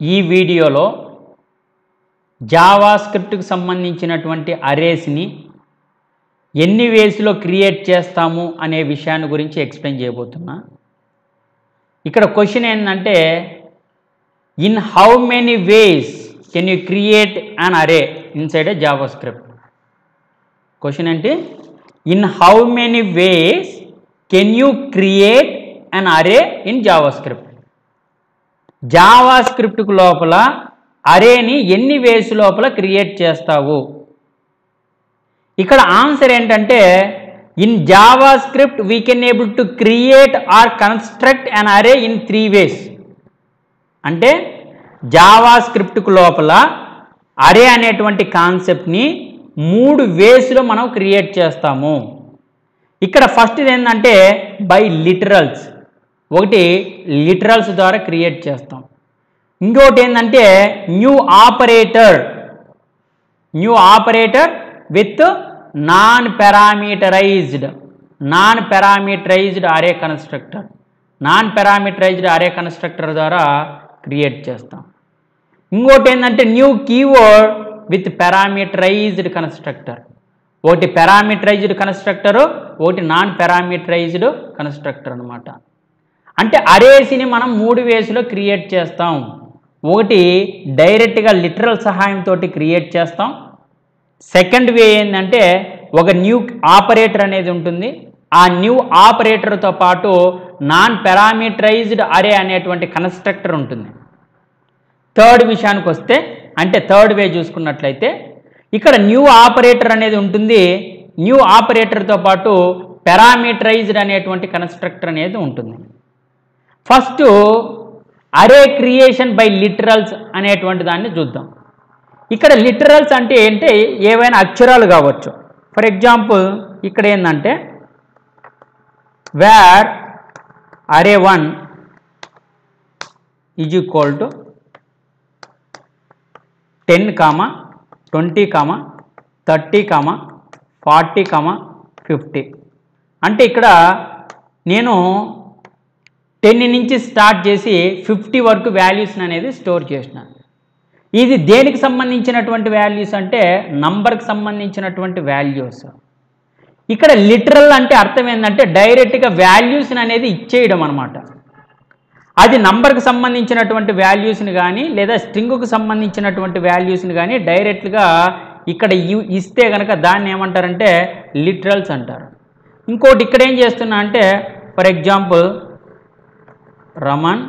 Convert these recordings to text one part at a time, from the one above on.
ఈ వీడియోలో జావా స్క్రిప్ట్కి సంబంధించినటువంటి అరేస్ని ఎన్ని వేస్లో క్రియేట్ చేస్తాము అనే విషయాన్ని గురించి ఎక్స్ప్లెయిన్ చేయబోతున్నా ఇక్కడ క్వశ్చన్ ఏంటంటే in how many ways can you create an array inside a JavaScript question ఏంటి in how many ways can you create an array in JavaScript జావా స్క్రిప్ట్కు లోపల అరేని ఎన్ని వేస్ లోపల క్రియేట్ చేస్తావు ఇక్కడ ఆన్సర్ ఏంటంటే in JavaScript we can able to create or construct an array in three ways అంటే జావా స్క్రిప్ట్కు లోపల అరే అనేటువంటి కాన్సెప్ట్ని మూడు వేస్లో మనం క్రియేట్ చేస్తాము ఇక్కడ ఫస్ట్ ఏంటంటే బై లిటరల్స్ ఒకటి లిటరల్స్ ద్వారా క్రియేట్ చేస్తాం ఇంకోటి ఏంటంటే new operator new operator with non parameterized non parameterized array constructor non parameterized array constructor ద్వారా క్రియేట్ చేస్తాం ఇంకోటి ఏంటంటే new keyword with parameterized constructor ఒకటి పారామీటరైజ్డ్ కన్స్ట్రక్టరు ఒకటి నాన్ పారామీటరైజ్డ్ కన్స్ట్రక్టర్ అనమాట అంటే అరేసిని మనం మూడు వేస్లో క్రియేట్ చేస్తాం ఒకటి డైరెక్ట్గా లిటరల్ సహాయంతో క్రియేట్ చేస్తాం సెకండ్ వే ఏంటంటే ఒక న్యూ ఆపరేటర్ అనేది ఉంటుంది ఆ న్యూ ఆపరేటర్తో పాటు నాన్ పారామీటరైజ్డ్ అరే అనేటువంటి కన్స్ట్రక్టర్ ఉంటుంది థర్డ్ విషయానికి వస్తే అంటే థర్డ్ వే చూసుకున్నట్లయితే ఇక్కడ న్యూ ఆపరేటర్ అనేది ఉంటుంది న్యూ ఆపరేటర్తో పాటు పారామీటరైజ్డ్ అనేటువంటి కన్స్ట్రక్టర్ అనేది ఉంటుంది ఫస్ట్ అరే క్రియేషన్ బై లిటరల్స్ అనేటువంటి దాన్ని చూద్దాం ఇక్కడ లిటరల్స్ అంటే ఏంటి ఏవైనా అక్షరాలు కావచ్చు ఫర్ ఎగ్జాంపుల్ ఇక్కడ ఏంటంటే var array one is equal to ten comma twenty comma thirty comma forty comma fifty అంటే ఇక్కడ నేను టెన్ నుంచి స్టార్ట్ చేసి ఫిఫ్టీ వరకు వాల్యూస్ అనేది స్టోర్ చేసిన ఇది దేనికి సంబంధించినటువంటి వాల్యూస్ అంటే నంబర్కి సంబంధించినటువంటి వాల్యూస్ ఇక్కడ లిటరల్ అంటే అర్థం ఏంటంటే డైరెక్ట్గా వాల్యూస్ని అనేది ఇచ్చేయడం అనమాట అది నంబర్కి సంబంధించినటువంటి వాల్యూస్ని కానీ లేదా స్ట్రింగ్కు సంబంధించినటువంటి వాల్యూస్ని కానీ డైరెక్ట్గా ఇక్కడ ఇ- ఇస్తే కనుక దాన్ని ఏమంటారంటే లిటరల్స్ అంటారు ఇంకోటి ఇక్కడ ఏం చేస్తున్నా అంటే ఫర్ ఎగ్జాంపుల్ రమన్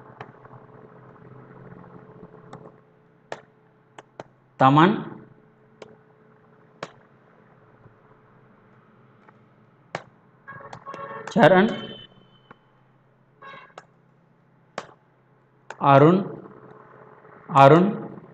తమన్ చరణ్ అరుణ్ అరుణ్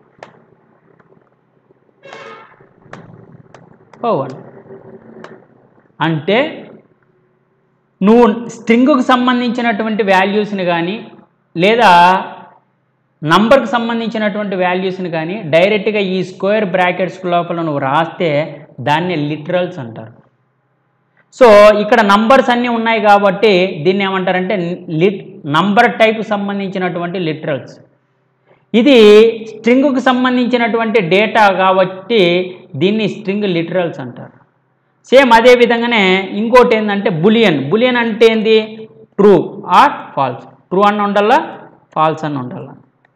పవన్ అంటే నువ్వు స్ట్రింగ్కు సంబంధించినటువంటి వాల్యూస్ని కానీ లేదా నంబర్కి సంబంధించినటువంటి వాల్యూస్ని కానీ డైరెక్ట్గా ఈ స్క్వేర్ బ్రాకెట్స్ లోపల నువ్వు రాస్తే దాన్ని లిటరల్స్ అంటారు సో ఇక్కడ నంబర్స్ అన్నీ ఉన్నాయి కాబట్టి దీన్ని ఏమంటారంటే లిట్ నంబర్ టైప్ సంబంధించినటువంటి లిటరల్స్ ఇది స్ట్రింగ్కు సంబంధించినటువంటి డేటా కాబట్టి దీన్ని స్ట్రింగ్ లిటరల్స్ అంటారు సేమ్ అదే విధంగానే ఇంకోటి ఏంటంటే బులియన్ బులియన్ అంటే ఏంది ట్రూ ఆర్ ఫాల్స్ ట్రూ అని ఉండాలా ఫాల్స్ అని ఉండాలా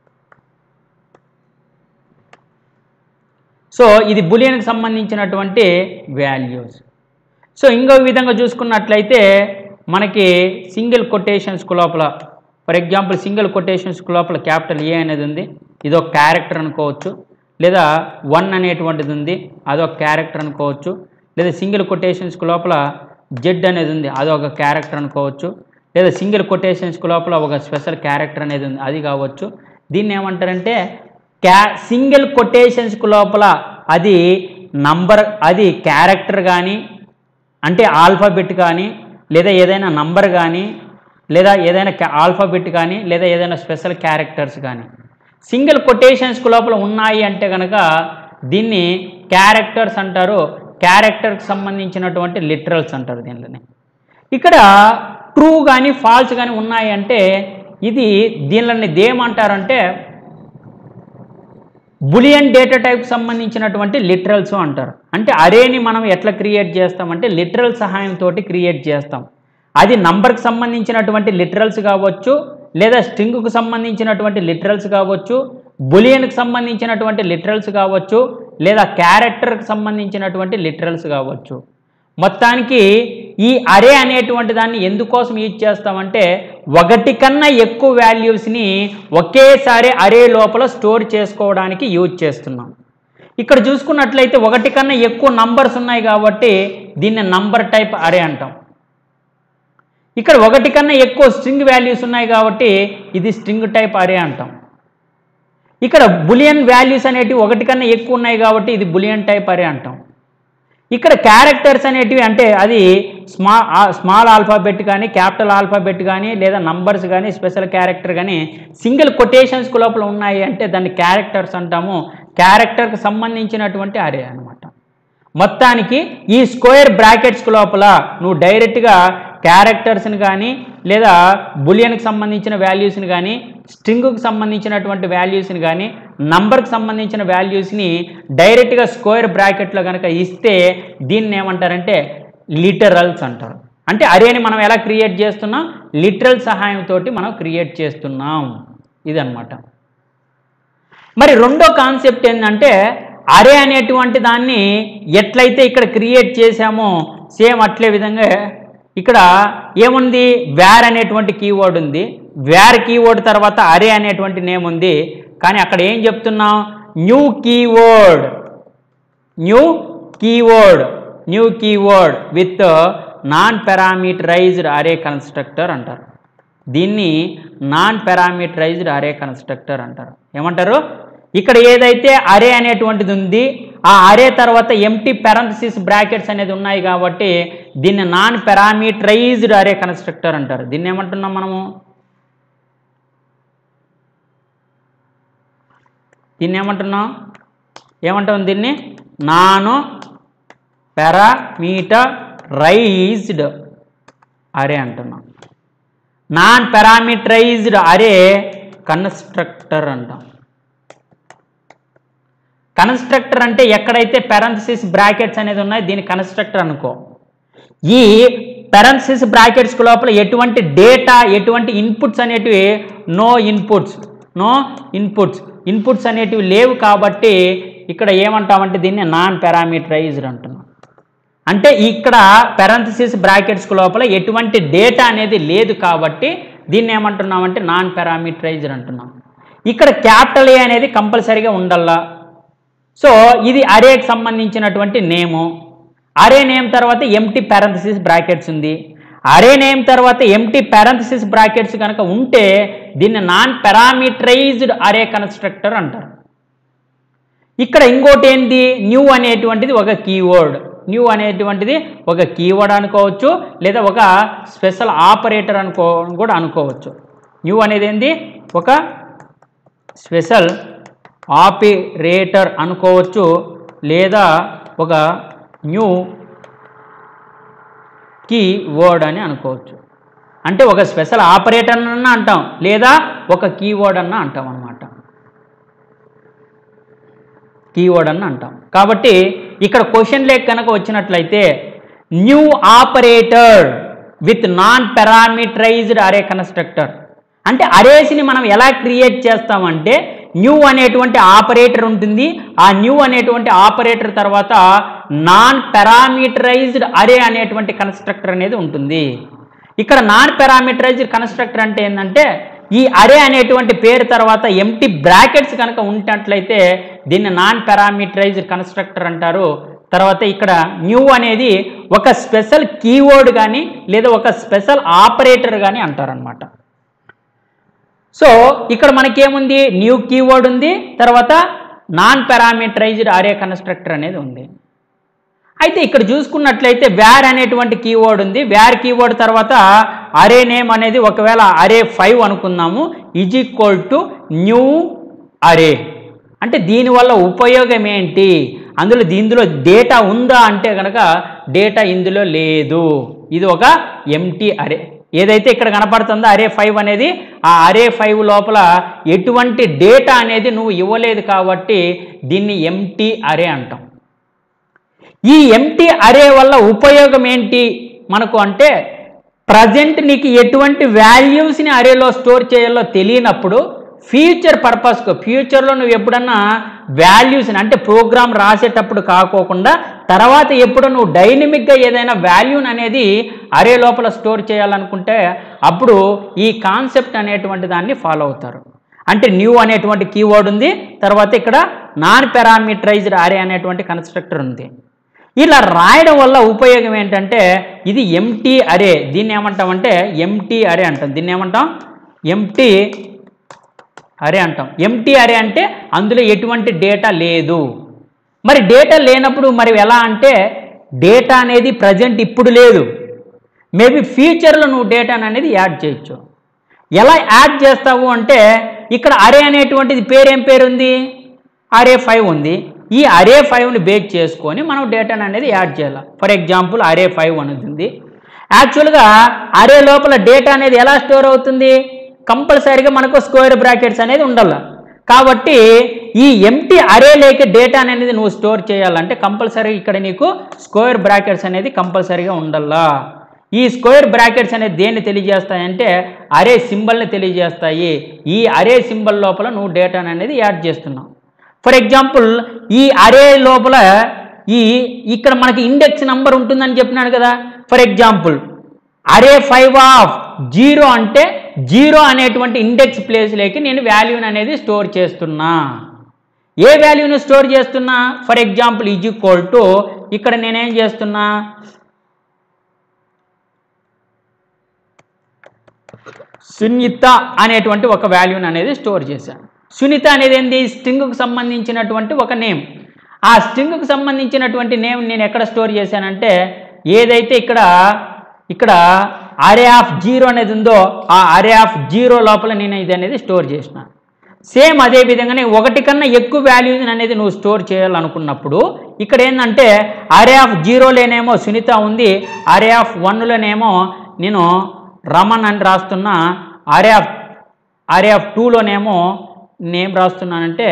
సో ఇది బులియన్కి సంబంధించినటువంటి వాల్యూస్ సో ఇంకో విధంగా చూసుకున్నట్లయితే మనకి సింగిల్ కొటేషన్స్కు లోపల ఫర్ ఎగ్జాంపుల్ సింగిల్ కొటేషన్స్కు లోపల క్యాపిటల్ ఏ అనేది ఉంది ఇది ఒక క్యారెక్టర్ అనుకోవచ్చు లేదా వన్ అనేటువంటిది ఉంది అదొక క్యారెక్టర్ అనుకోవచ్చు లేదా సింగిల్ కొటేషన్స్కు లోపల జెడ్ అనేది ఉంది అదొక క్యారెక్టర్ అనుకోవచ్చు లేదా సింగిల్ కొటేషన్స్కు లోపల ఒక స్పెషల్ క్యారెక్టర్ అనేది ఉంది అది కావచ్చు దీన్ని ఏమంటారంటే క్యా సింగిల్ కొటేషన్స్కు లోపల అది నంబర్ అది క్యారెక్టర్ కానీ అంటే ఆల్ఫాబెట్ కానీ లేదా ఏదైనా నంబర్ కానీ లేదా ఏదైనా ఆల్ఫాబెట్ కానీ లేదా ఏదైనా స్పెషల్ క్యారెక్టర్స్ కానీ సింగిల్ కొటేషన్స్కు లోపల ఉన్నాయి అంటే కనుక దీన్ని క్యారెక్టర్స్ అంటారు క్యారెక్టర్కి సంబంధించినటువంటి లిటరల్స్ అంటారు దీనిలోనే ఇక్కడ ట్రూ కానీ ఫాల్స్ కానీ ఉన్నాయి అంటే ఇది దీనిని దేమంటారంటే బులియన్ డేటా టైప్ సంబంధించినటువంటి లిటరల్స్ అంటారు అంటే అరేని మనం ఎట్లా క్రియేట్ చేస్తామంటే లిటరల్ సహాయంతో క్రియేట్ చేస్తాం అది నంబర్కి సంబంధించినటువంటి లిటరల్స్ కావచ్చు లేదా స్ట్రింగ్కు సంబంధించినటువంటి లిటరల్స్ కావచ్చు బులియన్కి సంబంధించినటువంటి లిటరల్స్ కావచ్చు లేదా క్యారెక్టర్కి సంబంధించినటువంటి లిటరల్స్ కావచ్చు మొత్తానికి ఈ అరే అనేటువంటి దాన్ని ఎందుకోసం యూజ్ చేస్తామంటే ఒకటి కన్నా ఎక్కువ వాల్యూస్ని ఒకేసారి అరే లోపల స్టోర్ చేసుకోవడానికి యూజ్ చేస్తున్నాం ఇక్కడ చూసుకున్నట్లయితే ఒకటి కన్నా ఎక్కువ నంబర్స్ ఉన్నాయి కాబట్టి దీన్ని నంబర్ టైప్ అరే అంటాం ఇక్కడ ఒకటి కన్నా ఎక్కువ స్ట్రింగ్ వాల్యూస్ ఉన్నాయి కాబట్టి ఇది స్ట్రింగ్ టైప్ అరే అంటాం ఇక్కడ బులియన్ వాల్యూస్ అనేటివి ఒకటి కన్నా ఎక్కువ ఉన్నాయి కాబట్టి ఇది బులియన్ టైప్ అరే అంటాం ఇక్కడ క్యారెక్టర్స్ అనేటివి అంటే అది స్మా స్మాల్ ఆల్ఫాబెట్ కానీ క్యాపిటల్ ఆల్ఫాబెట్ కానీ లేదా నంబర్స్ కానీ స్పెషల్ క్యారెక్టర్ కానీ సింగిల్ కొటేషన్స్ లోపల ఉన్నాయి అంటే దాన్ని క్యారెక్టర్స్ అంటాము క్యారెక్టర్కి సంబంధించినటువంటి అరే అనమాట మొత్తానికి ఈ స్క్వేర్ బ్రాకెట్స్ లోపల నువ్వు డైరెక్ట్గా క్యారెక్టర్స్ని కానీ లేదా బులియన్కి సంబంధించిన వాల్యూస్ని కానీ స్ట్రింగ్కి సంబంధించినటువంటి వాల్యూస్ని కానీ నంబర్కి సంబంధించిన వాల్యూస్ని డైరెక్ట్గా స్క్వేర్ బ్రాకెట్లో కనుక ఇస్తే దీన్ని ఏమంటారంటే లిటరల్స్ అంటారు అంటే అరేని మనం ఎలా క్రియేట్ చేస్తున్నాం లిటరల్ సహాయంతో మనం క్రియేట్ చేస్తున్నాం ఇదన్నమాట మరి రెండో కాన్సెప్ట్ ఏంటంటే అరే అనేటువంటి దాన్ని ఎట్లయితే ఇక్కడ క్రియేట్ చేశామో సేమ్ అట్లే విధంగా ఇక్కడ ఏముంది వ్యార్ అనేటువంటి కీవర్డ్ ఉంది వ్యార్ కీవర్డ్ తర్వాత అరే అనేటువంటి నేమ్ ఉంది కానీ అక్కడ ఏం చెప్తున్నాం new keyword new keyword new keyword with non parameterized array constructor అంటారు దీన్ని నాన్ పారామీటరైజ్డ్ అరే కన్స్ట్రక్టర్ అంటారు ఏమంటారు ఇక్కడ ఏదైతే అరే అనేటువంటిది ఉంది ఆ అరే తర్వాత ఎంటీ పెరంథసిస్ బ్రాకెట్స్ అనేది ఉన్నాయి కాబట్టి దీన్ని నాన్ పారామీటరైజ్డ్ అరే కన్స్ట్రక్టర్ అంటారు దీన్ని ఏమంటున్నాం మనము దీన్ని ఏమంటున్నాం ఏమంటాం దీన్ని నాను పారామీటరైజ్డ్ అరే అంటున్నాం నాన్ పారామీటరైజ్డ్ అరే కన్స్ట్రక్టర్ అంటాం కన్స్ట్రక్టర్ అంటే ఎక్కడైతే పెరంథసిస్ బ్రాకెట్స్ అనేది ఉన్నాయో దీని కన్స్ట్రక్టర్ అనుకో ఈ పెరంథసిస్ బ్రాకెట్స్ లోపల ఎటువంటి డేటా ఎటువంటి ఇన్పుట్స్ అనేటివి no inputs no inputs inputs అనేటివి లేవు కాబట్టి ఇక్కడ ఏమంటామంటే దీన్ని నాన్ పారామీటరైజ్డ్ అంటున్నాం అంటే ఇక్కడ పెరంథసిస్ బ్రాకెట్స్ లోపల ఎటువంటి డేటా అనేది లేదు కాబట్టి దీన్ని ఏమంటున్నామంటే నాన్ పారామీటరైజ్డ్ అంటున్నాం ఇక్కడ క్యాపిటల్ ఏ అనేది కంపల్సరీగా ఉండల్లా సో ఇది అరేకి సంబంధించినటువంటి నేము అరే నేమ్ తర్వాత ఎంటీ పారంథసిస్ బ్రాకెట్స్ ఉంది అరే నేమ్ తర్వాత ఎంటీ పారంథసిస్ బ్రాకెట్స్ కనుక ఉంటే దీన్ని నాన్ పారామీటరైజ్డ్ అరే కన్స్ట్రక్టర్ అంటారు ఇక్కడ ఇంకోటి ఏంటి న్యూ అనేటువంటిది ఒక కీవర్డ్ న్యూ అనేటువంటిది ఒక కీవర్డ్ అనుకోవచ్చు లేదా ఒక స్పెషల్ ఆపరేటర్ అనుకో కూడా అనుకోవచ్చు న్యూ అనేది ఏంటి ఒక స్పెషల్ ఆపరేటర్ అనుకోవచ్చు లేదా ఒక న్యూ కీ వర్డ్ అని అనుకోవచ్చు అంటే ఒక స్పెషల్ ఆపరేటర్ అన్న అంటాం లేదా ఒక కీవర్డ్ అన్న అంటాం అనమాట కీవర్డ్ అని అంటాం కాబట్టి ఇక్కడ క్వశ్చన్ లేక్ కనుక వచ్చినట్లయితే new operator with non parameterized array constructor అంటే అరేస్ని మనం ఎలా క్రియేట్ చేస్తామంటే న్యూ అనేటువంటి ఆపరేటర్ ఉంటుంది ఆ న్యూ అనేటువంటి ఆపరేటర్ తర్వాత నాన్ పారామీటరైజ్డ్ అరే అనేటువంటి కన్స్ట్రక్టర్ అనేది ఉంటుంది ఇక్కడ నాన్ పారామీటరైజ్డ్ కన్స్ట్రక్టర్ అంటే ఏంటంటే ఈ అరే అనేటువంటి పేరు తర్వాత ఎంటీ బ్రాకెట్స్ కనుక ఉంటట్లయితే దీన్ని నాన్ పారామీటరైజ్డ్ కన్స్ట్రక్టర్ అంటారు తర్వాత ఇక్కడ న్యూ అనేది ఒక స్పెషల్ కీవర్డ్ కానీ లేదా ఒక స్పెషల్ ఆపరేటర్ కానీ అంటారనమాట సో ఇక్కడ మనకేముంది న్యూ కీవర్డ్ ఉంది తర్వాత నాన్ పారామీటరైజ్డ్ అరే కన్స్ట్రక్టర్ అనేది ఉంది అయితే ఇక్కడ చూసుకున్నట్లయితే వ్యార్ అనేటువంటి కీవర్డ్ ఉంది వ్యార్ కీవర్డ్ తర్వాత అరే నేమ్ అనేది ఒకవేళ అరే ఫైవ్ అనుకుందాము ఈజ్ ఈక్వల్ టు న్యూ అరే అంటే దీనివల్ల ఉపయోగం ఏంటి అందులో ఇందులో డేటా ఉందా అంటే కనుక డేటా ఇందులో లేదు ఇది ఒక ఎంటీ అరే ఏదైతే ఇక్కడ కనపడుతుందో అరే ఫైవ్ అనేది ఆ అరే ఫైవ్ లోపల ఎటువంటి డేటా అనేది నువ్వు ఇవ్వలేదు కాబట్టి దీన్ని ఎంటీ అరే అంటాం ఈ ఎంటీ అరే వల్ల ఉపయోగం ఏంటి మనకు అంటే ప్రజెంట్ నీకు ఎటువంటి వాల్యూస్ని అరేలో స్టోర్ చేయాలో తెలియనప్పుడు ఫ్యూచర్ పర్పస్కు ఫ్యూచర్లో నువ్వు ఎప్పుడన్నా వాల్యూస్ని అంటే ప్రోగ్రామ్ రాసేటప్పుడు కాకోకుండా తర్వాత ఎప్పుడు నువ్వు డైనమిక్గా ఏదైనా వాల్యూని అనేది అరే లోపల స్టోర్ చేయాలనుకుంటే అప్పుడు ఈ కాన్సెప్ట్ అనేటువంటి దాన్ని ఫాలో అవుతారు అంటే న్యూ అనేటువంటి కీవర్డ్ ఉంది తర్వాత ఇక్కడ నాన్ పారామీటరైజ్డ్ అరే అనేటువంటి కన్స్ట్రక్టర్ ఉంది ఇలా రాయడం వల్ల ఉపయోగం ఏంటంటే ఇది ఎంటీ అరే దీన్ని ఏమంటామంటే ఎంటీ అరే అంటాం దీన్ని ఏమంటాం ఎంటీ అరే అంటాం ఎంటీ అరే అంటే అందులో ఎటువంటి డేటా లేదు మరి డేటా లేనప్పుడు మరి ఎలా అంటే డేటా అనేది ప్రజెంట్ ఇప్పుడు లేదు మేబీ ఫ్యూచర్లో నువ్వు డేటా అనేది యాడ్ చేయొచ్చు ఎలా యాడ్ చేస్తావు అంటే ఇక్కడ అరే అనేటువంటిది పేరేం పేరు ఉంది అరే ఫైవ్ ఉంది ఈ అరే ఫైవ్ని బేక్ చేసుకొని మనం డేటాను అనేది యాడ్ చేయాలి ఫర్ ఎగ్జాంపుల్ అరే ఫైవ్ అనేది ఉంది యాక్చువల్గా అరే లోపల డేటా అనేది ఎలా స్టోర్ అవుతుంది కంపల్సరీగా మనకు స్క్వేర్ బ్రాకెట్స్ అనేది ఉండాలి కాబట్టి ఈ ఎంటీ అరే లేక డేటా అనేది నువ్వు స్టోర్ చేయాలంటే కంపల్సరీ ఇక్కడ నీకు స్క్వేర్ బ్రాకెట్స్ అనేది కంపల్సరీగా ఉండాలా ఈ స్క్వేర్ బ్రాకెట్స్ అనేది దేన్ని తెలియజేస్తాయంటే అరే సింబల్ని తెలియజేస్తాయి ఈ అరే సింబల్ లోపల నువ్వు డేటాను అనేది యాడ్ చేస్తున్నావు ఫర్ ఎగ్జాంపుల్ ఈ అరే లోపల ఈ ఇక్కడ మనకి ఇండెక్స్ నంబర్ ఉంటుందని చెప్పినాను కదా for example array five of zero అంటే జీరో అనేటువంటి ఇండెక్స్ ప్లేస్లోకి నేను వాల్యూని అనేది స్టోర్ చేస్తున్నా ఏ వాల్యూని స్టోర్ చేస్తున్నా for example is equal to ఇక్కడ నేనేం చేస్తున్నా సున్నిత అనేటువంటి ఒక వాల్యూని అనేది స్టోర్ చేశాను సునీత అనేది ఏంది స్ట్రింగ్కు సంబంధించినటువంటి ఒక నేమ్ ఆ స్ట్రింగ్కు సంబంధించినటువంటి నేమ్ నేను ఎక్కడ స్టోర్ చేశానంటే ఏదైతే ఇక్కడ ఇక్కడ అరే ఆఫ్ జీరో అనేది ఉందో ఆ అరే ఆఫ్ జీరో లోపల నేను ఇది అనేది స్టోర్ చేసిన సేమ్ అదే విధంగానే ఒకటి కన్నా ఎక్కువ వాల్యూస్ అనేది నువ్వు స్టోర్ చేయాలనుకున్నప్పుడు ఇక్కడ ఏంటంటే అరే ఆఫ్ జీరోలోనేమో సునీత ఉంది అరే ఆఫ్ వన్లోనేమో నేను రమన్ అని రాస్తున్నా అరే ఆఫ్ అరే ఆఫ్ టూలోనేమో నేమ్ రాస్తున్నానంటే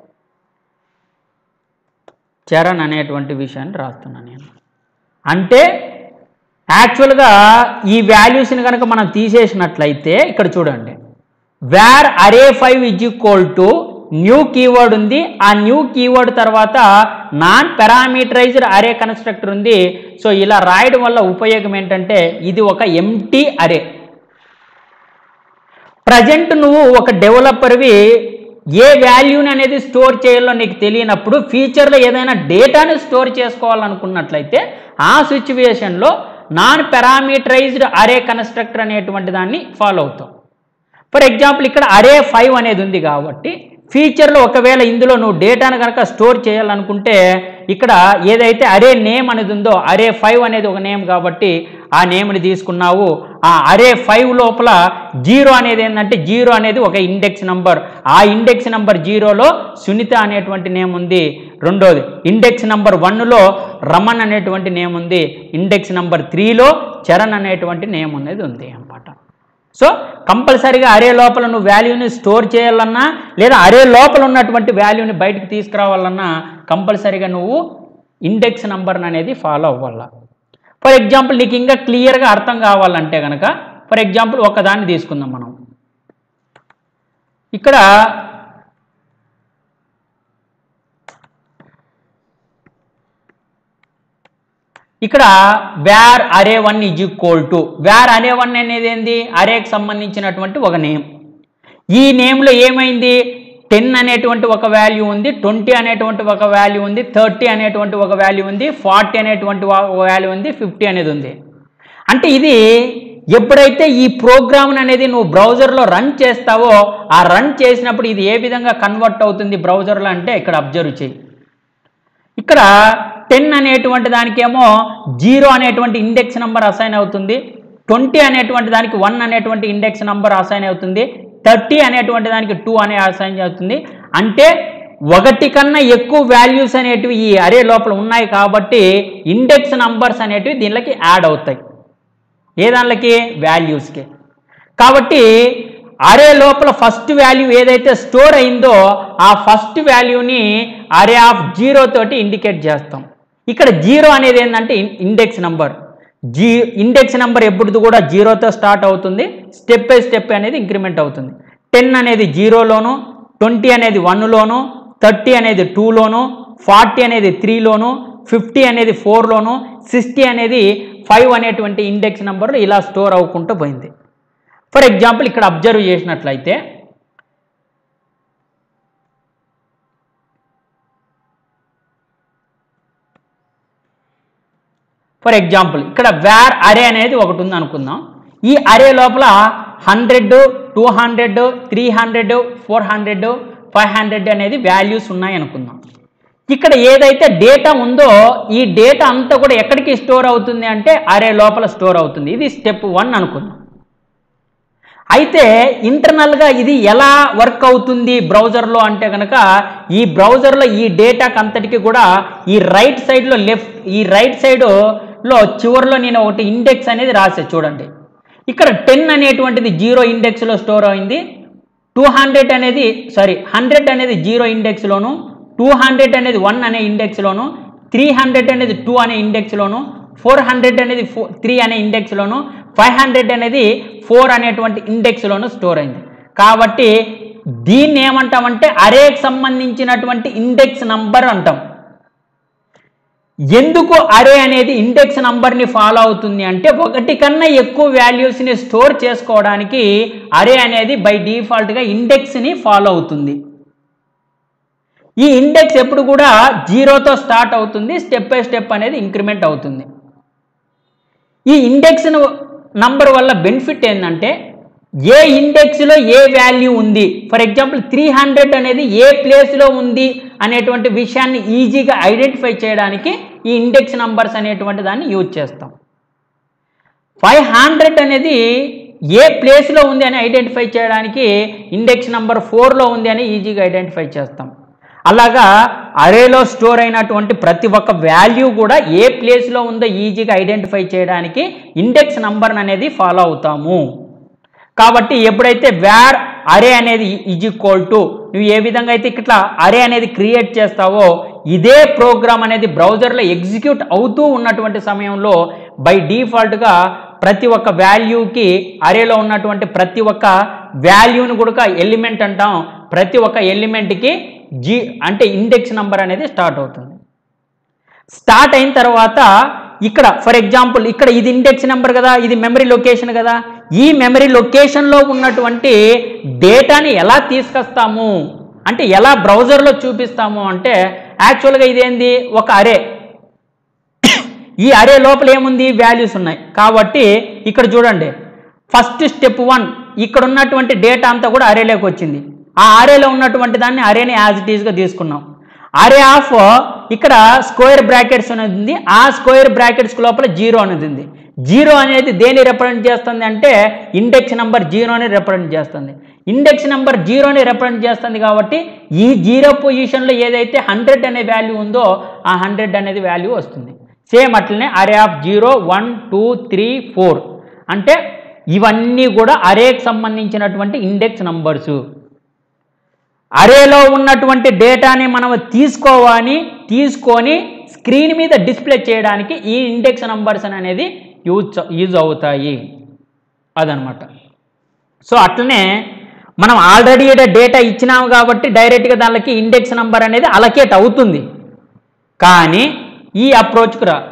చరణ్ అనేటువంటి విషయాన్ని రాస్తున్నాను నేను అంటే యాక్చువల్గా ఈ వాల్యూస్ని కనుక మనం తీసేసినట్లయితే ఇక్కడ చూడండి var array five is equal to new keyword ఉంది ఆ న్యూ కీవర్డ్ తర్వాత నాన్ పారామీటరైజ్డ్ అరే కన్స్ట్రక్టర్ ఉంది సో ఇలా రాయడం వల్ల ఉపయోగం ఏంటంటే ఇది ఒక ఎంటీ అరే ప్రజెంట్ నువ్వు ఒక డెవలపర్వి ఏ వాల్యూని అనేది స్టోర్ చేయాలో నీకు తెలియనప్పుడు ఫ్యూచర్లో ఏదైనా డేటాను స్టోర్ చేసుకోవాలనుకున్నట్లయితే ఆ సిచ్యువేషన్లో నాన్ పారామీటరైజ్డ్ అరే కన్స్ట్రక్టర్ అనేటువంటి దాన్ని ఫాలో అవుతాం ఫర్ ఎగ్జాంపుల్ ఇక్కడ అరే ఫైవ్ అనేది ఉంది కాబట్టి ఫ్యూచర్లో ఒకవేళ ఇందులో నువ్వు డేటాను కనుక స్టోర్ చేయాలనుకుంటే ఇక్కడ ఏదైతే అరే నేమ్ అనేది ఉందో అరే ఫైవ్ అనేది ఒక నేమ్ కాబట్టి ఆ నేమ్ని తీసుకున్నావు ఆ అరే ఫైవ్ లోపల జీరో అనేది ఏంటంటే జీరో అనేది ఒక ఇండెక్స్ నంబర్ ఆ ఇండెక్స్ నంబర్ జీరోలో సునీత అనేటువంటి నేమ్ ఉంది రెండోది ఇండెక్స్ నంబర్ వన్లో రమన్ అనేటువంటి నేమ్ ఉంది ఇండెక్స్ నంబర్ త్రీలో చరణ్ అనేటువంటి నేమ్ అనేది ఉంది అన్నమాట సో కంపల్సరీగా అరే లోపల నువ్వు వాల్యూని స్టోర్ చేయాలన్నా లేదా అరే లోపల ఉన్నటువంటి వాల్యూని బయటకు తీసుకురావాలన్నా కంపల్సరీగా నువ్వు ఇండెక్స్ నంబర్ అనేది ఫాలో అవ్వాల ఫర్ ఎగ్జాంపుల్ నీకు ఇంకా క్లియర్గా అర్థం కావాలంటే కనుక ఫర్ ఎగ్జాంపుల్ ఒకదాన్ని తీసుకుందాం మనం ఇక్కడ ఇక్కడ var array one is equal to var array one అనేది ఏంది అరేకి సంబంధించినటువంటి ఒక నేమ్ ఈ నేమ్లో ఏమైంది టెన్ అనేటువంటి ఒక వాల్యూ ఉంది ట్వంటీ అనేటువంటి ఒక వాల్యూ ఉంది థర్టీ అనేటువంటి ఒక వాల్యూ ఉంది ఫార్టీ అనేటువంటి ఒక వాల్యూ ఉంది ఫిఫ్టీ అనేది ఉంది అంటే ఇది ఎప్పుడైతే ఈ ప్రోగ్రామ్ అనేది నువ్వు బ్రౌజర్లో రన్ చేస్తావో ఆ రన్ చేసినప్పుడు ఇది ఏ విధంగా కన్వర్ట్ అవుతుంది బ్రౌజర్లో అంటే ఇక్కడ అబ్జర్వ్ చేయి ఇక్కడ టెన్ అనేటువంటి దానికేమో జీరో అనేటువంటి ఇండెక్స్ నెంబర్ అసైన్ అవుతుంది ట్వంటీ అనేటువంటి దానికి వన్ అనేటువంటి ఇండెక్స్ నెంబర్ అసైన్ అవుతుంది థర్టీ అనేటువంటి దానికి టూ అనే అసైన్ అవుతుంది అంటే ఒకటి కన్నా ఎక్కువ వాల్యూస్ అనేటివి ఈ అరే లోపల ఉన్నాయి కాబట్టి ఇండెక్స్ నంబర్స్ అనేటివి దీనిలోకి యాడ్ అవుతాయి ఏ దానిలోకి వాల్యూస్కి కాబట్టి అరే లోపల ఫస్ట్ వాల్యూ ఏదైతే స్టోర్ అయిందో ఆ ఫస్ట్ వాల్యూని అరే ఆఫ్ జీరో తోటి ఇండికేట్ చేస్తాం ఇక్కడ జీరో అనేది ఏంటంటే ఇండెక్స్ నంబర్ జీ ఇండెక్స్ నెంబర్ ఎప్పుడు కూడా జీరోతో స్టార్ట్ అవుతుంది స్టెప్ బై స్టెప్ అనేది ఇంక్రిమెంట్ అవుతుంది టెన్ అనేది జీరోలోను ట్వంటీ అనేది వన్లోను థర్టీ అనేది టూలోను ఫార్టీ అనేది త్రీలోను ఫిఫ్టీ అనేది ఫోర్లోను సిక్స్టీ అనేది ఫైవ్ అనేటువంటి ఇండెక్స్ నెంబర్లు ఇలా స్టోర్ అవ్వకుంటూ పోయింది ఫర్ ఎగ్జాంపుల్ ఇక్కడ అబ్జర్వ్ చేసినట్లయితే ఫర్ ఎగ్జాంపుల్ ఇక్కడ వేర్ అరే అనేది ఒకటి ఉంది అనుకుందాం ఈ అరే లోపల hundred two hundred three hundred four hundred five hundred అనేది వాల్యూస్ ఉన్నాయి అనుకుందాం ఇక్కడ ఏదైతే డేటా ఉందో ఈ డేటా అంతా కూడా ఎక్కడికి స్టోర్ అవుతుంది అంటే అరే లోపల స్టోర్ అవుతుంది ఇది స్టెప్ వన్ అనుకుందాం అయితే ఇంటర్నల్గా ఇది ఎలా వర్క్ అవుతుంది బ్రౌజర్లో అంటే కనుక ఈ బ్రౌజర్లో ఈ డేటాకి అంతటికి కూడా ఈ రైట్ సైడ్లో లెఫ్ట్ ఈ రైట్ సైడ్లో చివరిలో నేను ఒకటి ఇండెక్స్ అనేది రాసే చూడండి ఇక్కడ టెన్ అనేటువంటిది జీరో ఇండెక్స్లో స్టోర్ అయింది టూ హండ్రెడ్ అనేది సారీ హండ్రెడ్ అనేది జీరో ఇండెక్స్లోను టూ హండ్రెడ్ అనేది వన్ అనే ఇండెక్స్లోను త్రీ హండ్రెడ్ అనేది టూ అనే ఇండెక్స్లోను ఫోర్ హండ్రెడ్ అనేది ఫో త్రీ అనే ఇండెక్స్లోను ఫైవ్ హండ్రెడ్ అనేది ఫోర్ అనేటువంటి ఇండెక్స్లోను స్టోర్ అయింది కాబట్టి దీన్ని ఏమంటామంటే అరేకి సంబంధించినటువంటి ఇండెక్స్ నంబర్ అంటాం ఎందుకు అరే అనేది ఇండెక్స్ నంబర్ని ఫాలో అవుతుంది అంటే ఒకటి కన్నా ఎక్కువ వాల్యూస్ని స్టోర్ చేసుకోవడానికి అరే అనేది బై డిఫాల్ట్గా ఇండెక్స్ని ఫాలో అవుతుంది ఈ ఇండెక్స్ ఎప్పుడు కూడా జీరోతో స్టార్ట్ అవుతుంది స్టెప్ బై స్టెప్ అనేది ఇంక్రిమెంట్ అవుతుంది ఈ ఇండెక్స్ నంబర్ వల్ల బెనిఫిట్ ఏంటంటే ఏ ఇండెక్స్లో ఏ వాల్యూ ఉంది ఫర్ ఎగ్జాంపుల్ త్రీ హండ్రెడ్ అనేది ఏ ప్లేస్లో ఉంది అనేటువంటి విషయాన్ని ఈజీగా ఐడెంటిఫై చేయడానికి ఈ ఇండెక్స్ నంబర్స్ అనేటువంటి దాన్ని యూజ్ చేస్తాం ఫైవ్ హండ్రెడ్ అనేది ఏ ప్లేస్లో ఉంది అని ఐడెంటిఫై చేయడానికి ఇండెక్స్ నంబర్ ఫోర్లో ఉంది అని ఈజీగా ఐడెంటిఫై చేస్తాం అలాగా అరేలో స్టోర్ అయినటువంటి ప్రతి ఒక్క వాల్యూ కూడా ఏ ప్లేస్లో ఉందో ఈజీగా ఐడెంటిఫై చేయడానికి ఇండెక్స్ నంబర్ అనేది ఫాలో అవుతాము కాబట్టి ఎప్పుడైతే వేర్ అరే అనేది ఈజ్ ఈక్వల్ టు నువ్వు ఏ విధంగా అయితే ఇట్లా అరే అనేది క్రియేట్ చేస్తావో ఇదే ప్రోగ్రామ్ అనేది బ్రౌజర్లో ఎగ్జిక్యూట్ అవుతూ ఉన్నటువంటి సమయంలో బై డిఫాల్ట్గా ప్రతి ఒక్క వాల్యూకి అరేలో ఉన్నటువంటి ప్రతి ఒక్క వాల్యూని కూడా ఎలిమెంట్ అంటాం ప్రతి ఒక్క ఎలిమెంట్కి జీ అంటే ఇండెక్స్ నంబర్ అనేది స్టార్ట్ అవుతుంది స్టార్ట్ అయిన తర్వాత ఇక్కడ ఫర్ ఎగ్జాంపుల్ ఇక్కడ ఇది ఇండెక్స్ నెంబర్ కదా ఇది మెమరీ లొకేషన్ కదా ఈ మెమరీ లొకేషన్లో ఉన్నటువంటి డేటాని ఎలా తీసుకొస్తాము అంటే ఎలా బ్రౌజర్లో చూపిస్తాము అంటే యాక్చువల్గా ఇదేంది ఒక అరే ఈ అరే లోపల ఏముంది వాల్యూస్ ఉన్నాయి కాబట్టి ఇక్కడ చూడండి ఫస్ట్ స్టెప్ వన్ ఇక్కడ ఉన్నటువంటి డేటా అంతా కూడా అరేలోకి వచ్చింది ఆ అరేలో ఉన్నటువంటి దాన్ని అరేని యాజ్ ఇట్ ఈస్గా తీసుకున్నాం అరే ఆఫ్ ఇక్కడ స్క్వేర్ బ్రాకెట్స్ అనేది ఉంది ఆ స్క్వేర్ బ్రాకెట్స్ లోపల జీరో అనేది ఉంది జీరో అనేది దేని రిప్రజెంట్ చేస్తుంది అంటే ఇండెక్స్ నెంబర్ జీరోని రిప్రజెంట్ చేస్తుంది ఇండెక్స్ నెంబర్ జీరోని రిప్రజెంట్ చేస్తుంది కాబట్టి ఈ జీరో పొజిషన్లో ఏదైతే హండ్రెడ్ అనే వాల్యూ ఉందో ఆ హండ్రెడ్ అనేది వాల్యూ వస్తుంది సేమ్ అట్లనే array of zero one two three four అంటే ఇవన్నీ కూడా అరేకి సంబంధించినటువంటి ఇండెక్స్ నంబర్సు అరేలో ఉన్నటువంటి డేటాని మనం తీసుకోవాలి తీసుకొని స్క్రీన్ మీద డిస్ప్లే చేయడానికి ఈ ఇండెక్స్ నంబర్స్ అనేది యూజ్ యూజ్ అవుతాయి అదనమాట సో అట్లనే మనం ఆల్రెడీ డేటా ఇచ్చినాము కాబట్టి డైరెక్ట్గా దానికి ఇండెక్స్ నంబర్ అనేది అలకేట్ అవుతుంది కానీ ఈ అప్రోచ్కు రా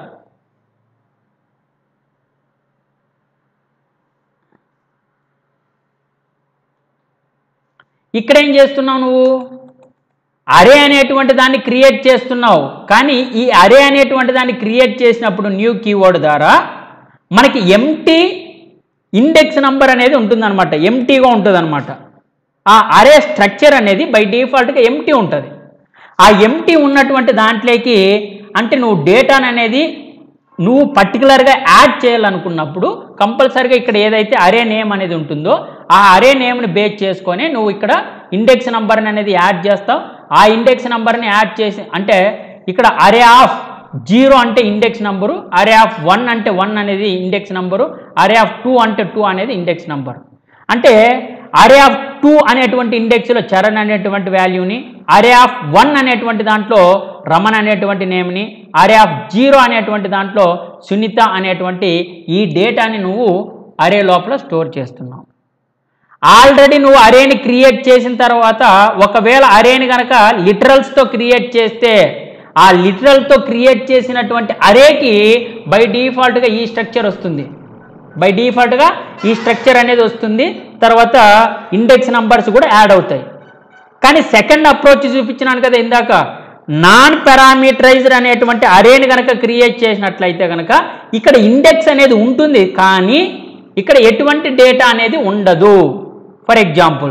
ఇక్కడ ఏం చేస్తున్నావు నువ్వు అరే అనేటువంటి దాన్ని క్రియేట్ చేస్తున్నావు కానీ ఈ అరే అనేటువంటి దాన్ని క్రియేట్ చేసినప్పుడు న్యూ కీవర్డ్ ద్వారా మనకి ఎంటీ ఇండెక్స్ నంబర్ అనేది ఉంటుందన్నమాట ఎంటీగా ఉంటుందన్నమాట ఆ అరే స్ట్రక్చర్ అనేది బై డిఫాల్ట్గా ఎంటీ ఉంటుంది ఆ ఎంటీ ఉన్నటువంటి దాంట్లోకి అంటే నువ్వు డేటాను అనేది నువ్వు పర్టికులర్గా యాడ్ చేయాలనుకున్నప్పుడు కంపల్సరీగా ఇక్కడ ఏదైతే అరే నేమ్ అనేది ఉంటుందో ఆ అరే నేమ్ని బేస్ చేసుకొని నువ్వు ఇక్కడ ఇండెక్స్ నంబర్ని అనేది యాడ్ చేస్తావు ఆ ఇండెక్స్ నంబర్ని యాడ్ చేసి అంటే ఇక్కడ అరే ఆఫ్ జీరో అంటే index number array of one అంటే వన్ అనేది index number array of two అంటే టూ అనేది ఇండెక్స్ నంబర్ అంటే అరే ఆఫ్ టూ అనేటువంటి ఇండెక్స్లో చరణ్ అనేటువంటి వాల్యూని అరే ఆఫ్ వన్ అనేటువంటి దాంట్లో రమణ్ అనేటువంటి నేమ్ని అరే ఆఫ్ జీరో అనేటువంటి దాంట్లో సునీత అనేటువంటి ఈ డేటాని నువ్వు అరే లోపల స్టోర్ చేస్తున్నావు ఆల్రెడీ నువ్వు అరేని క్రియేట్ చేసిన తర్వాత ఒకవేళ అరేని కనుక లిటరల్స్తో క్రియేట్ చేస్తే ఆ లిటరల్తో క్రియేట్ చేసినటువంటి అరేకి బై డిఫాల్ట్గా ఈ స్ట్రక్చర్ వస్తుంది బై డిఫాల్ట్గా ఈ స్ట్రక్చర్ అనేది వస్తుంది తర్వాత ఇండెక్స్ నంబర్స్ కూడా యాడ్ అవుతాయి కానీ సెకండ్ అప్రోచ్ చూపించినాను కదా ఇందాక నాన్ పారామీటరైజ్డ్ అనేటువంటి అరేని కనుక క్రియేట్ చేసినట్లయితే కనుక ఇక్కడ ఇండెక్స్ అనేది ఉంటుంది కానీ ఇక్కడ ఎటువంటి డేటా అనేది ఉండదు ఫర్ ఎగ్జాంపుల్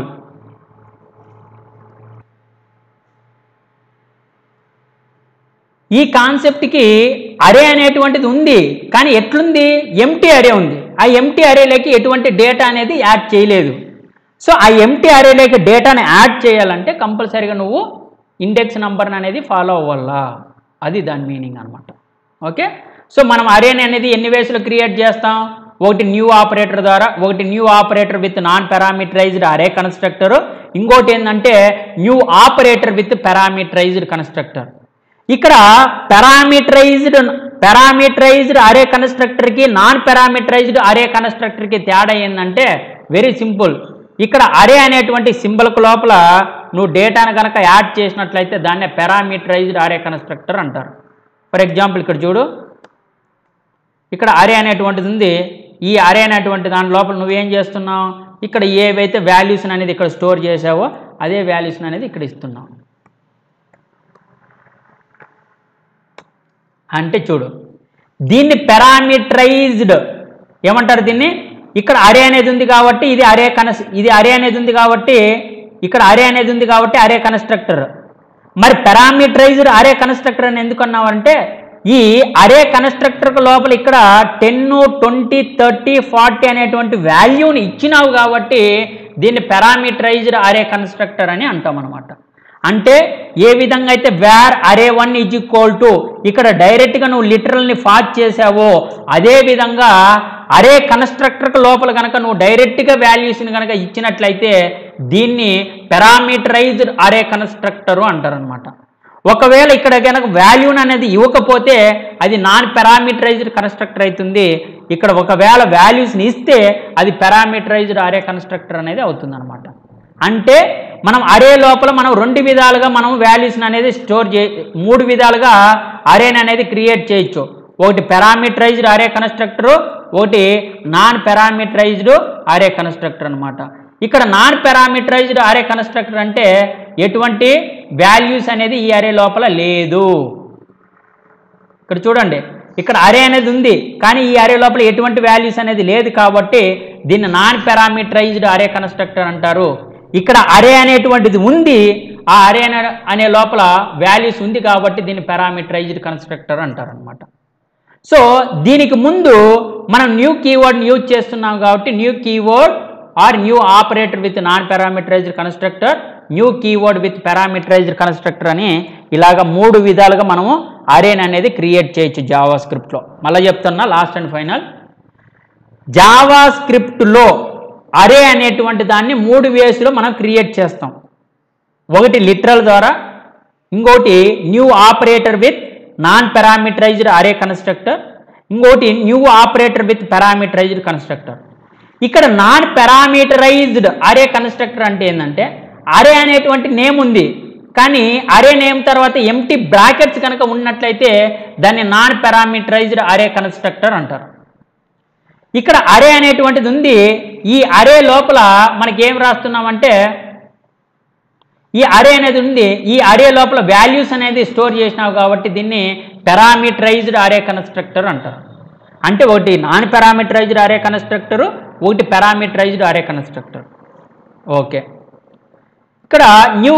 ఈ కాన్సెప్ట్కి అరే అనేటువంటిది ఉంది కానీ ఎట్లుంది ఎంటీ అరే ఉంది ఆ ఎంటీ అరేలోకి ఎటువంటి డేటా అనేది యాడ్ చేయలేదు సో ఆ ఎంటీ అరేలోకి డేటాని యాడ్ చేయాలంటే కంపల్సరీగా నువ్వు ఇండెక్స్ నంబర్ అనేది ఫాలో అవ్వాలా అది దాని మీనింగ్ అనమాట ఓకే సో మనం అరేని అనేది ఎన్ని వేస్లో క్రియేట్ చేస్తాం ఒకటి న్యూ ఆపరేటర్ ద్వారా ఒకటి new operator with non parameterized array constructor ఇంకోటి ఏంటంటే new operator with parameterized constructor ఇక్కడ పారామీటరైజ్డ్ పారామీటరైజ్డ్ అరే కన్స్ట్రక్టర్కి నాన్ పారామీటరైజ్డ్ అరే కన్స్ట్రక్టర్కి తేడా ఏంటంటే వెరీ సింపుల్ ఇక్కడ అరే అనేటువంటి సింబల్కు లోపల నువ్వు డేటాను కనుక యాడ్ చేసినట్లయితే దాన్నే పారామీటరైజ్డ్ అరే కన్స్ట్రక్టర్ అంటారు ఫర్ ఎగ్జాంపుల్ ఇక్కడ చూడు ఇక్కడ అరే అనేటువంటిది ఉంది ఈ అరే అనేటువంటి దాని లోపల నువ్వేం చేస్తున్నావు ఇక్కడ ఏవైతే వాల్యూస్ అనేది ఇక్కడ స్టోర్ చేసావో అదే వాల్యూస్ అనేది ఇక్కడ ఇస్తున్నావు అంటే చూడు దీన్ని పారామీటరైజ్డ్ ఏమంటారు దీన్ని ఇక్కడ అరే అనేది ఉంది కాబట్టి ఇది అరే కనస్ ఇది అరే అనేది ఉంది కాబట్టి ఇక్కడ అరే అనేది ఉంది కాబట్టి అరే కన్స్ట్రక్టర్ మరి పారామీటరైజ్డ్ అరే కన్స్ట్రక్టర్ అని ఎందుకు అన్నావంటే ఈ అరే కన్స్ట్రక్టర్ లోపల ఇక్కడ టెన్ ట్వంటీ థర్టీ ఫార్టీ అనేటువంటి వాల్యూని ఇచ్చినావు కాబట్టి దీన్ని పారామీటరైజ్డ్ అరే కన్స్ట్రక్టర్ అని అంటాం అనమాట అంటే ఏ విధంగా అయితే wear array one is equal to ఇక్కడ డైరెక్ట్గా నువ్వు లిటరల్ని ఫాచ్ చేసావో అదే విధంగా అరే కన్స్ట్రక్టర్ లోపల కనుక నువ్వు డైరెక్ట్గా వాల్యూస్ని కనుక ఇచ్చినట్లయితే దీన్ని పారామీటరైజ్డ్ అరే కన్స్ట్రక్టరు అంటారనమాట ఒకవేళ ఇక్కడ కనుక వాల్యూన్ అనేది ఇవ్వకపోతే అది నాన్ పారామీటరైజ్డ్ కన్స్ట్రక్టర్ అవుతుంది ఇక్కడ ఒకవేళ వాల్యూస్ని ఇస్తే అది పారామీటరైజ్డ్ అరే కన్స్ట్రక్టర్ అనేది అవుతుంది అనమాట అంటే మనం అరే లోపల మనం రెండు విధాలుగా మనం వాల్యూస్ని అనేది స్టోర్ చే మూడు విధాలుగా అరేని అనేది క్రియేట్ చేయొచ్చు ఒకటి పారామీటరైజ్డ్ అరే కన్స్ట్రక్టరు ఒకటి నాన్ పారామీటరైజ్డ్ అరే కన్స్ట్రక్టర్ అనమాట ఇక్కడ నాన్ పారామీటరైజ్డ్ అరే కన్స్ట్రక్టర్ అంటే ఎటువంటి వాల్యూస్ అనేది ఈ అరే లోపల లేదు ఇక్కడ చూడండి ఇక్కడ అరే అనేది ఉంది కానీ ఈ అరే లోపల ఎటువంటి వాల్యూస్ అనేది లేదు కాబట్టి దీన్ని నాన్ పారామీటరైజ్డ్ అరే కన్స్ట్రక్టర్ అంటారు ఇక్కడ అరే అనేటువంటిది ఉంది ఆ అరే అనే అనే లోపల వాల్యూస్ ఉంది కాబట్టి దీన్ని పారామీటరైజ్డ్ కన్స్ట్రక్టర్ అంటారు అనమాట సో దీనికి ముందు మనం న్యూ కీవర్డ్ని యూజ్ చేస్తున్నాం కాబట్టి new keyword or new operator with non parameterized constructor new keyword with parameterized constructor అని ఇలాగ మూడు విధాలుగా మనము అరేన్ అనేది క్రియేట్ చేయొచ్చు జావా స్క్రిప్ట్లో మళ్ళీ చెప్తున్నా లాస్ట్ అండ్ ఫైనల్ జావా స్క్రిప్ట్లో అరే అనేటువంటి దాన్ని మూడు వేస్లో మనం క్రియేట్ చేస్తాం ఒకటి లిటరల్ ద్వారా ఇంకోటి new operator with non parameterized array constructor ఇంకోటి new operator with parameterized constructor ఇక్కడ నాన్ పారామీటరైజ్డ్ అరే కన్స్ట్రక్టర్ అంటే ఏంటంటే అరే అనేటువంటి నేమ్ ఉంది కానీ అరే నేమ్ తర్వాత ఎంటీ బ్రాకెట్స్ కనుక ఉన్నట్లయితే దాన్ని నాన్ పారామీటరైజ్డ్ అరే కన్స్ట్రక్టర్ అంటారు ఇక్కడ అరే అనేటువంటిది ఉంది ఈ అరే లోపల మనకి ఏం రాస్తున్నామంటే ఈ అరే అనేది ఉంది ఈ అరే లోపల వాల్యూస్ అనేది స్టోర్ చేసినావు కాబట్టి దీన్ని పారామీటరైజ్డ్ అరే కన్స్ట్రక్టర్ అంటారు అంటే ఒకటి నాన్ పారామీటరైజ్డ్ అరే కన్స్ట్రక్టరు ఒకటి పారామీటరైజ్డ్ అరే కన్స్ట్రక్టర్ ఓకే ఇక్కడ న్యూ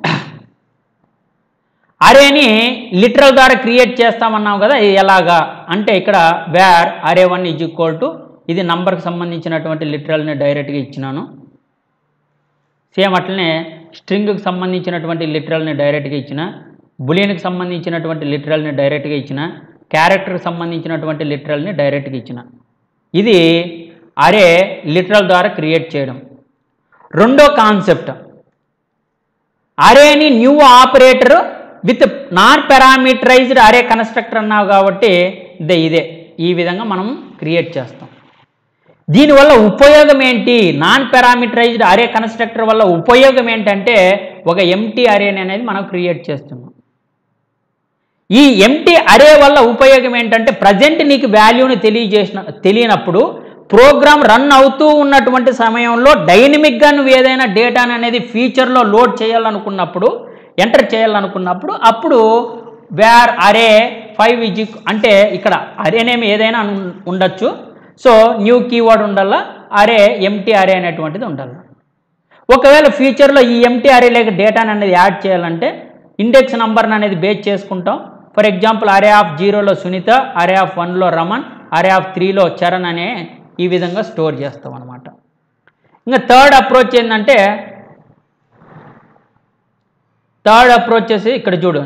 అరేని లిటరల్ ద్వారా క్రియేట్ చేస్తామన్నాం కదా ఇది ఎలాగా అంటే ఇక్కడ var array one is equal to ఇది నంబర్కి సంబంధించినటువంటి లిటరల్ని డైరెక్ట్గా ఇచ్చినాను సేమ్ అట్లనే స్ట్రింగ్కి సంబంధించినటువంటి లిటరల్ని డైరెక్ట్గా ఇచ్చిన బులియన్కి సంబంధించినటువంటి లిటరల్ని డైరెక్ట్గా ఇచ్చిన క్యారెక్టర్కి సంబంధించినటువంటి లిటరల్ని డైరెక్ట్గా ఇచ్చిన ఇది అరే లిటరల్ ద్వారా క్రియేట్ చేయడం రెండో కాన్సెప్ట్ అరేని new operator with non parameterized array constructor అన్నావు కాబట్టి ఇదే ఇదే ఈ విధంగా మనం క్రియేట్ చేస్తాం దీనివల్ల ఉపయోగం ఏంటి నాన్ పారామీటరైజ్డ్ అరే కన్స్ట్రక్టర్ వల్ల ఉపయోగం ఏంటంటే ఒక ఎంటీ అరేని అనేది మనం క్రియేట్ చేస్తున్నాం ఈ ఎంటీ అరే వల్ల ఉపయోగం ఏంటంటే ప్రజెంట్ నీకు వాల్యూని తెలియజేసిన తెలియనప్పుడు ప్రోగ్రామ్ రన్ అవుతూ ఉన్నటువంటి సమయంలో డైనమిక్గా నువ్వు ఏదైనా డేటాని అనేది ఫీచర్లో లోడ్ చేయాలనుకున్నప్పుడు ఎంటర్ చేయాలనుకున్నప్పుడు అప్పుడు వేర్ అరే ఫైవ్ ఇజ్ అంటే ఇక్కడ అరే నేమ్ ఏదైనా ఉం- ఉండొచ్చు సో న్యూ కీవర్డ్ ఉండాలా అరే ఎంటీ అరే అనేటువంటిది ఉండాలి ఒకవేళ ఫ్యూచర్లో ఈ ఎంటీ అరే లేక డేటాని అనేది యాడ్ చేయాలంటే ఇండెక్స్ నంబర్ని అనేది బేస్ చేసుకుంటాం ఫర్ ఎగ్జాంపుల్ అరే ఆఫ్ జీరోలో సునీత అరే ఆఫ్ వన్లో రమణ్ అరే ఆఫ్ త్రీలో చరణ్ అనే ఈ విధంగా స్టోర్ చేస్తాం అనమాట ఇంకా థర్డ్ అప్రోచ్ ఏంటంటే థర్డ్ అప్రోచ్ చేసి ఇక్కడ చూడు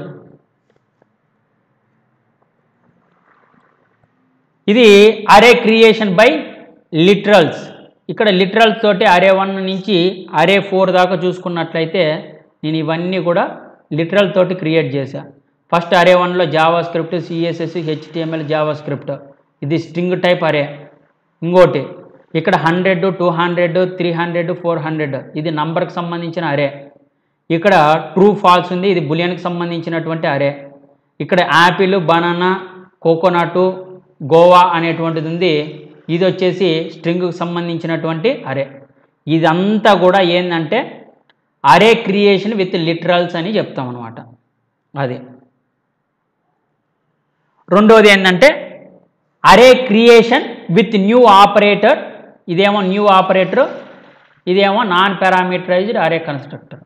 ఇది అరే క్రియేషన్ బై లిటరల్స్ ఇక్కడ లిటరల్స్ తోటి అరే వన్ నుంచి అరే ఫోర్ దాకా చూసుకున్నట్లయితే నేను ఇవన్నీ కూడా లిటరల్ తోటి క్రియేట్ చేశా ఫస్ట్ అరే వన్లో JavaScript CSS HTML JavaScript ఇది స్ట్రింగ్ టైప్ అరే ఇంకోటి ఇక్కడ hundred two hundred three hundred four hundred ఇది నంబర్కి సంబంధించిన అరే ఇక్కడ ట్రూ ఫాల్స్ ఉంది ఇది బులియన్కి సంబంధించినటువంటి అరే ఇక్కడ యాపిల్ బనానా కోకోనట్ గోవా అనేటువంటిది ఉంది ఇది వచ్చేసి స్ట్రింగ్కి సంబంధించినటువంటి అరే ఇదంతా కూడా ఏంటంటే అరే క్రియేషన్ విత్ లిటరల్స్ అని చెప్తాం అనమాట అది రెండోది ఏంటంటే array creation with new operator ఇదేమో న్యూ ఆపరేటర్ ఇదేమో non parameterized array constructor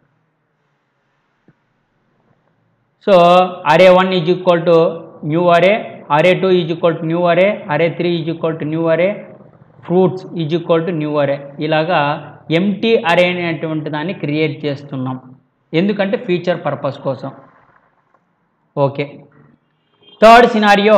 so array one is equal to new array array two is equal to new array array three is equal to new array fruits is equal to new array ఇలాగా empty array అనేటువంటి దాన్ని create చేస్తున్నాం ఎందుకంటే future purpose కోసం okay third scenario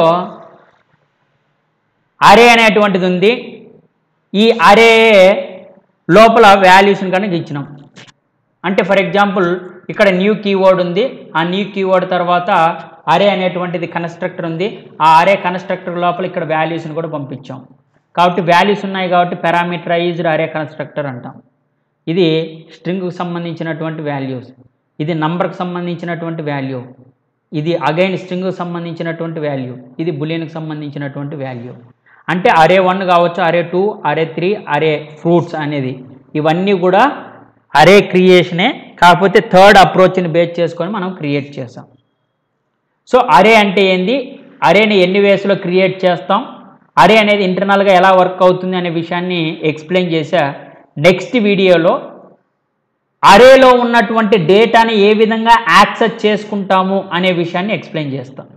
array అనేటువంటిది ఉంది ఈ array లోపల వాల్యూస్ని కనుక ఇచ్చినాం అంటే ఫర్ ఎగ్జాంపుల్ ఇక్కడ న్యూ కీవర్డ్ ఉంది ఆ న్యూ కీవర్డ్ తర్వాత అరే అనేటువంటిది కన్స్ట్రక్టర్ ఉంది ఆ అరే కన్స్ట్రక్టర్ లోపల ఇక్కడ వాల్యూస్ని కూడా పంపించాం కాబట్టి వాల్యూస్ ఉన్నాయి కాబట్టి పారామీటరైజ్డ్ అరే కన్స్ట్రక్టర్ అంటాం ఇది స్ట్రింగ్కి సంబంధించినటువంటి వాల్యూస్ ఇది నంబర్కి సంబంధించినటువంటి వాల్యూ ఇది అగైన్ స్ట్రింగ్కి సంబంధించినటువంటి వాల్యూ ఇది బులియన్కి సంబంధించినటువంటి వాల్యూ అంటే అరే వన్ కావచ్చు అరే టూ అరే త్రీ అరే ఫ్రూట్స్ అనేది ఇవన్నీ కూడా అరే క్రియేషనే కాకపోతే థర్డ్ అప్రోచ్ని బేస్ చేసుకొని మనం క్రియేట్ చేసాం సో అరే అంటే ఏంది అరేని ఎన్ని వేస్లో క్రియేట్ చేస్తాం అరే అనేది ఇంటర్నల్గా ఎలా వర్క్ అవుతుంది అనే విషయాన్ని ఎక్స్ప్లెయిన్ చేశా నెక్స్ట్ వీడియోలో అరేలో ఉన్నటువంటి డేటాని ఏ విధంగా యాక్సెస్ చేసుకుంటాము అనే విషయాన్ని ఎక్స్ప్లెయిన్ చేస్తాం